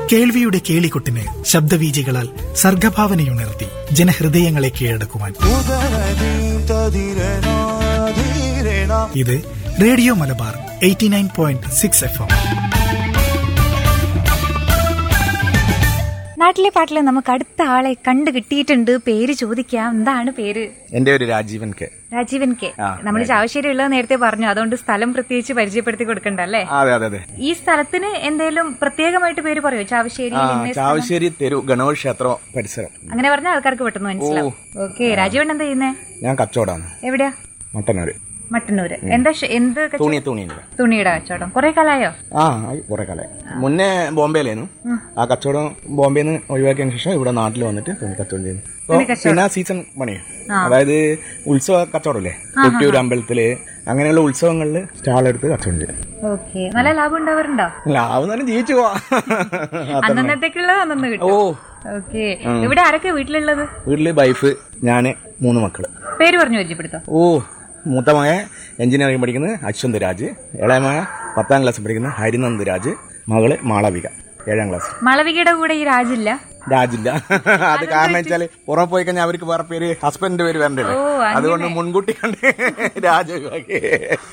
കേൾവിയുടെ കേളികൊട്ടിന് ശബ്ദവീചികളാൽ സർഗഭാവനയുണർത്തി ജനഹൃദയങ്ങളെ കീഴടക്കുവാൻ ഇത് radio Malabar eighty nine point six F M നാട്ടിലെ പാട്ടില് നമുക്ക് അടുത്ത ആളെ കണ്ടു കിട്ടിയിട്ടുണ്ട് പേര് ചോദിക്കാം എന്താണ് പേര് എന്റെ ഒരു രാജീവൻ കെ രാജീവൻ കെ ആ, നമ്മൾ ചാവശ്ശേരി ഉള്ളത് നേരത്തെ പറഞ്ഞു അതുകൊണ്ട് സ്ഥലം പ്രത്യേകിച്ച് പരിചയപ്പെടുത്തി കൊടുക്കണ്ട അല്ലേ അതെ അതെ അതെ ഈ സ്ഥലത്തിന് എന്തേലും പ്രത്യേകമായിട്ട് പേര് പറയോ ചാവശ്ശേരി ആ ഇന്ന സ്ഥലം? ചാവശ്ശേരി തെരു ഗണപതി ക്ഷേത്രം പരിസരം അങ്ങനെ പറഞ്ഞ ആൾക്കാർക്ക് പെട്ടെന്ന് മനസ്സിലാവും ഓക്കെ രാജീവൻ എന്താ ചെയ്യുന്നേ ഞാൻ കച്ചവടാണ് എവിടെയാ മട്ടന്നൂര് മട്ടന്നൂര് എന്താ ഷ- എന്ത് കച്ചവടം? തുണി തുണിയില്ല തുണിയുടെ കച്ചവടം കുറെ കാലായോ ആ ആയി കുറെ കാലം മുന്നേ ബോംബെയിലായിരുന്നു ആ കച്ചവടം ബോംബെയിൽ നിന്ന് ഒഴിവാക്കിയതിന് ശേഷം ഇവിടെ നാട്ടിൽ വന്നിട്ട് തുണി കച്ചവടം ചെയ്യുന്നു ഇപ്പൊ പിന്നെ സീസൺ പണി അതായത് ഉത്സവ കച്ചവടമല്ലേ കൊട്ടിയൂർ അമ്പലത്തില് അങ്ങനെയുള്ള ഉത്സവങ്ങളിൽ സ്റ്റാൾ എടുത്ത് കച്ചവടം ചെയ്യും ഓക്കെ നല്ല ലാഭം ഉണ്ടാവാറുണ്ടോ ലാഭം തന്നെ ജീവിച്ചു പോവാ അത്ര അന്നന്നത്തേക്കുള്ളത് അന്നു ഓ കിട്ടും ഓക്കെ ഇവിടെ ആരൊക്കെ വീട്ടിലുള്ളത് വീട്ടില് വൈഫ് ഞാന് മൂന്ന് മക്കള് പേര് പറഞ്ഞു പരിചയപ്പെടുത്തോ ഓ മൂത്ത മകൻ എഞ്ചിനീയറിംഗ് പഠിക്കുന്നത് അശ്വന്ത് രാജ് ഇളയ മകൻ പത്താം ക്ലാസ് പഠിക്കുന്നത് ഹരിനന്ദ് രാജ് മകള് മാളവിക ഏഴാം ക്ലാസ് മാളവികയുടെ കൂടെ ഈ രാജില്ല രാജില്ല അത് കാരണം വെച്ചാല് പുറമെ പോയി കഴിഞ്ഞാൽ അവർക്ക് വേറെ പേര് ഹസ്ബൻഡിന്റെ പേര് വരണ്ടല്ലേ ഓ, അങ്ങനെ. അതുകൊണ്ട് മുൻകൂട്ടി കണ്ട് രാജ ഒഴിവാക്കി